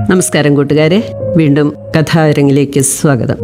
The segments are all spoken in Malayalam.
നമസ്കാരം കൂട്ടുകാരെ വീണ്ടും കഥാരംഗിലേക്ക് സ്വാഗതം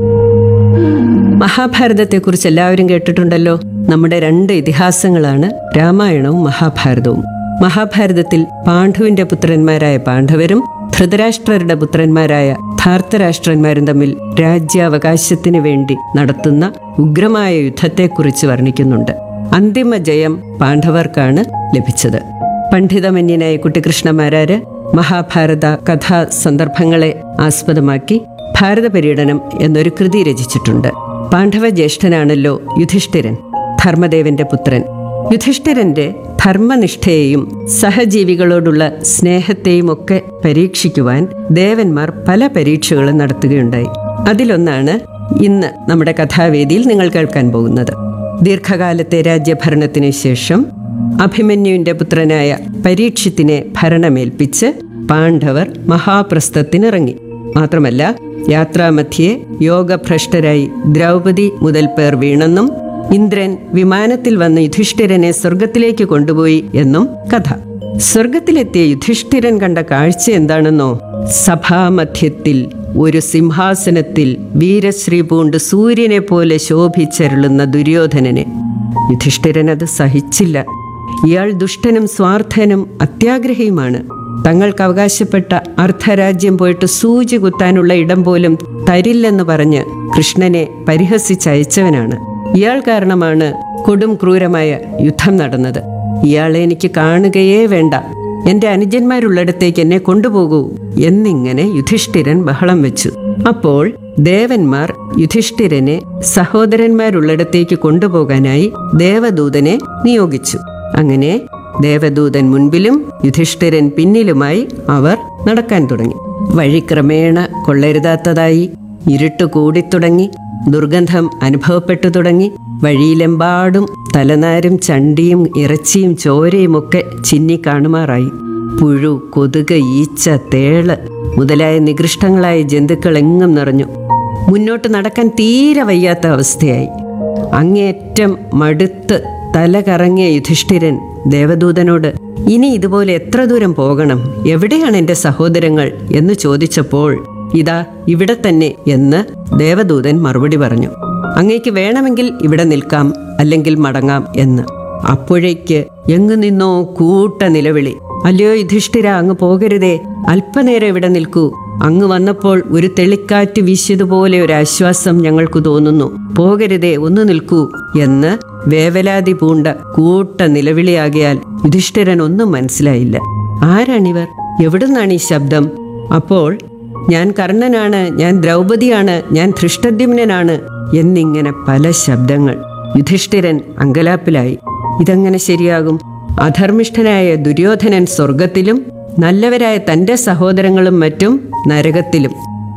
മഹാഭാരതത്തെക്കുറിച്ച് എല്ലാവരും കേട്ടിട്ടുണ്ടല്ലോ നമ്മുടെ രണ്ട് ഇതിഹാസങ്ങളാണ് രാമായണവും മഹാഭാരതവും മഹാഭാരതത്തിൽ പാണ്ഡുവിന്റെ പുത്രന്മാരായ പാണ്ഡവരും ധൃതരാഷ്ട്രരുടെ പുത്രന്മാരായ ധാർത്തരാഷ്ട്രന്മാരും തമ്മിൽ രാജ്യാവകാശത്തിന് വേണ്ടി നടത്തുന്ന ഉഗ്രമായ യുദ്ധത്തെക്കുറിച്ച് വർണ്ണിക്കുന്നുണ്ട് അന്തിമ ജയം പാണ്ഡവർക്കാണ് ലഭിച്ചത് പണ്ഡിതമന്യനായ കുട്ടിക്കൃഷ്ണമാരാര് മഹാഭാരത കഥാ സന്ദർഭങ്ങളെ ആസ്പദമാക്കി ഭാരത പര്യടനം എന്നൊരു കൃതി രചിച്ചിട്ടുണ്ട് പാണ്ഡവ ജ്യേഷ്ഠനാണല്ലോ യുധിഷ്ഠിരൻ ധർമ്മദേവന്റെ പുത്രൻ യുധിഷ്ഠിരന്റെ ധർമ്മനിഷ്ഠയെയും സഹജീവികളോടുള്ള സ്നേഹത്തെയും ഒക്കെ പരീക്ഷിക്കുവാൻ ദേവന്മാർ പല പരീക്ഷകളും നടത്തുകയുണ്ടായി അതിലൊന്നാണ് ഇന്ന് നമ്മുടെ കഥാവേദിയിൽ നിങ്ങൾ കേൾക്കാൻ പോകുന്നത് ദീർഘകാലത്തെ രാജ്യഭരണത്തിന് ശേഷം അഭിമന്യുവിന്റെ പുത്രനായ പരീക്ഷിത്തിനെ ഭരണമേൽപ്പിച്ച് പാണ്ഡവർ മഹാപ്രസ്ഥത്തിനിറങ്ങി മാത്രമല്ല യാത്രാമധ്യേ യോഗഭ്രഷ്ടരായി ദ്രൗപദി മുതൽ പേർ വീണെന്നും ഇന്ദ്രൻ വിമാനത്തിൽ വന്ന് യുധിഷ്ഠിരനെ സ്വർഗത്തിലേക്ക് കൊണ്ടുപോയി എന്നും കഥ സ്വർഗത്തിലെത്തിയ യുധിഷ്ഠിരൻ കണ്ട കാഴ്ച എന്താണെന്നോ സഭാമധ്യത്തിൽ ഒരു സിംഹാസനത്തിൽ വീരശ്രീ പൂണ്ട് സൂര്യനെ പോലെ ശോഭിച്ചരുളുന്ന ദുര്യോധനനെ യുധിഷ്ഠിരൻ അത് സഹിച്ചില്ല ഇയാൾ ദുഷ്ടനും സ്വാർത്ഥനും അത്യാഗ്രഹിയുമാണ് തങ്ങൾക്ക് അവകാശപ്പെട്ട അർദ്ധരാജ്യം പോയിട്ട് സൂചി കുത്താനുള്ള ഇടം പോലും തരില്ലെന്ന് പറഞ്ഞ് കൃഷ്ണനെ പരിഹസിച്ചയച്ചവനാണ് ഇയാൾ കാരണമാണ് കൊടും ക്രൂരമായ യുദ്ധം നടന്നത് ഇയാളെ എനിക്ക് കാണുകയേ വേണ്ട എന്റെ അനുജന്മാരുള്ളിടത്തേക്ക് എന്നെ കൊണ്ടുപോകൂ എന്നിങ്ങനെ യുധിഷ്ഠിരൻ ബഹളം വെച്ചു അപ്പോൾ ദേവന്മാർ യുധിഷ്ഠിരനെ സഹോദരന്മാരുള്ളിടത്തേക്ക് കൊണ്ടുപോകാനായി ദേവദൂതനെ നിയോഗിച്ചു അങ്ങനെ ദേവദൂതൻ മുൻപിലും യുധിഷ്ഠിരൻ പിന്നിലുമായി അവർ നടക്കാൻ തുടങ്ങി വഴി ക്രമേണ കൊള്ളരുതാത്തതായി ഇരുട്ട് കൂടിത്തുടങ്ങി ദുർഗന്ധം അനുഭവപ്പെട്ടു തുടങ്ങി വഴിയിലെമ്പാടും തലനാരും ചണ്ടിയും ഇറച്ചിയും ചോരയും ഒക്കെ ചിന്നി കാണുമാറായി പുഴു കൊതുക് ഈച്ച തേള് മുതലായ നികൃഷ്ടങ്ങളായ ജന്തുക്കൾ എങ്ങും നിറഞ്ഞു മുന്നോട്ട് നടക്കാൻ തീരെ വയ്യാത്ത അവസ്ഥയായി അങ്ങേയറ്റം മടുത്ത് തല കറങ്ങിയ യുധിഷ്ഠിരൻ ദേവദൂതനോട് ഇനി ഇതുപോലെ എത്ര ദൂരം പോകണം എവിടെയാണ് എൻ്റെ സഹോദരങ്ങൾ എന്ന് ചോദിച്ചപ്പോൾ ഇതാ ഇവിടെ തന്നെ എന്ന് ദേവദൂതൻ മറുപടി പറഞ്ഞു അങ്ങേക്ക് വേണമെങ്കിൽ ഇവിടെ നിൽക്കാം അല്ലെങ്കിൽ മടങ്ങാം എന്ന് അപ്പോഴേക്ക് എങ്ങു നിന്നോ കൂട്ട നിലവിളി അല്ലയോ യുധിഷ്ഠിര അങ്ങ് പോകരുതേ അല്പനേരം ഇവിടെ നിൽക്കൂ അങ്ങ് വന്നപ്പോൾ ഒരു തെളിക്കാറ്റ് വീശിയതുപോലെ ഒരു ആശ്വാസം ഞങ്ങൾക്ക് തോന്നുന്നു പോകരുതേ ഒന്ന് നിൽക്കൂ എന്ന് വേവലാതി പൂണ്ട കൂട്ട നിലവിളിയാകിയാൽ യുധിഷ്ഠിരൻ ഒന്നും മനസ്സിലായില്ല ആരാണിവർ എവിടുന്നാണ് ഈ ശബ്ദം അപ്പോൾ ഞാൻ കർണനാണ് ഞാൻ ദ്രൗപദിയാണ് ഞാൻ ധൃഷ്ടദ്യുമ്നനാണ് എന്നിങ്ങനെ പല ശബ്ദങ്ങൾ യുധിഷ്ഠിരൻ അങ്കലാപ്പിലായി ഇതെങ്ങനെ ശരിയാകും അധർമ്മിഷ്ഠനായ ദുര്യോധനൻ സ്വർഗത്തിലും നല്ലവരായ തൻ്റെ സഹോദരങ്ങളും മറ്റും നരകത്തിലും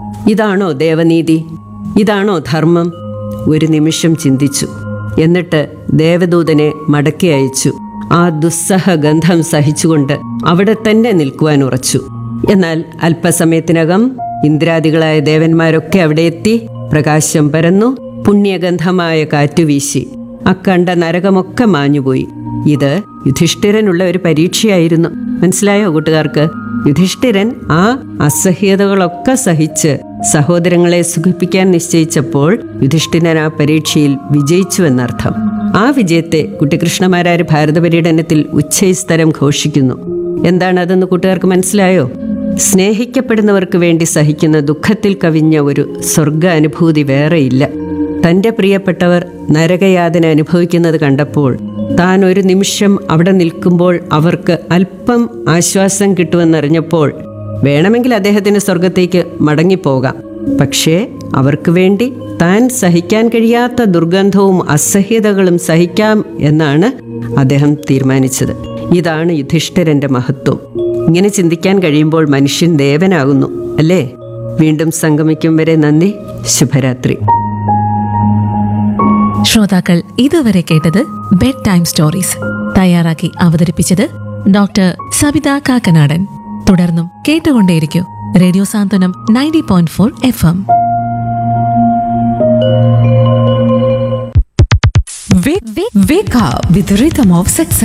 ഇതാണോ ദേവനീതി ഇതാണോ ധർമ്മം ഒരു നിമിഷം ചിന്തിച്ചു എന്നിട്ട് ദേവദൂതനെ മടക്കി അയച്ചു ആ ദുസ്സഹ ഗന്ധം സഹിച്ചുകൊണ്ട് അവിടെ തന്നെ നിൽക്കുവാൻ ഉറച്ചു എന്നാൽ അല്പസമയത്തിനകം ഇന്ദ്രാദികളായ ദേവന്മാരൊക്കെ അവിടെ എത്തി പ്രകാശം പരന്നു പുണ്യഗന്ധമായ കാറ്റുവീശി അക്കണ്ട നരകമൊക്കെ മാഞ്ഞുപോയി ഇത് യുധിഷ്ഠിരനുള്ള ഒരു പരീക്ഷയായിരുന്നു മനസ്സിലായോ കൂട്ടുകാർക്ക് യുധിഷ്ഠിരൻ ആ അസഹ്യതകളൊക്കെ സഹിച്ച് സഹോദരങ്ങളെ സുഖിപ്പിക്കാൻ നിശ്ചയിച്ചപ്പോൾ യുധിഷ്ഠിരൻ ആ പരീക്ഷയിൽ വിജയിച്ചു എന്നർത്ഥം ആ വിജയത്തെ കുട്ടികൃഷ്ണമാരാര് ഭാരത പര്യടനത്തിൽ ഉച്ചൈസ്തരം ഘോഷിക്കുന്നു എന്താണ് അതെന്ന് കൂട്ടുകാർക്ക് മനസ്സിലായോ സ്നേഹിക്കപ്പെടുന്നവർക്ക് വേണ്ടി സഹിക്കുന്ന ദുഃഖത്തിൽ കവിഞ്ഞ ഒരു സ്വർഗ അനുഭൂതി വേറെയില്ല തന്റെ പ്രിയപ്പെട്ടവർ നരകയാതന അനുഭവിക്കുന്നത് കണ്ടപ്പോൾ താൻ ഒരു നിമിഷം അവിടെ നിൽക്കുമ്പോൾ അവർക്ക് അല്പം ആശ്വാസം കിട്ടുമെന്നറിഞ്ഞപ്പോൾ വേണമെങ്കിൽ അദ്ദേഹത്തിന് സ്വർഗത്തേക്ക് മടങ്ങിപ്പോകാം പക്ഷേ അവർക്ക് വേണ്ടി താൻ സഹിക്കാൻ കഴിയാത്ത ദുർഗന്ധവും അസഹ്യതകളും സഹിക്കാം എന്നാണ് അദ്ദേഹം തീരുമാനിച്ചത് ഇതാണ് യുധിഷ്ഠിരന്റെ മഹത്വം ഇങ്ങനെ ചിന്തിക്കാൻ കഴിയുമ്പോൾ മനുഷ്യൻ ദേവനാകുന്നു അല്ലേ വീണ്ടും സംഗമിക്കും വരെ നന്ദി ശുഭരാത്രി ശ്രോതാക്കൾ ഇതുവരെ കേട്ടത് ബെഡ് ടൈം സ്റ്റോറീസ് തയ്യാറാക്കി അവതരിപ്പിച്ചത് ഡോക്ടർ സബിത കാക്കനാടൻ തുടർന്നും കേട്ടുകൊണ്ടേയിരിക്കൂ radio Santhwanam ninety point four F M Wake, wake, wake up with the rhythm of success.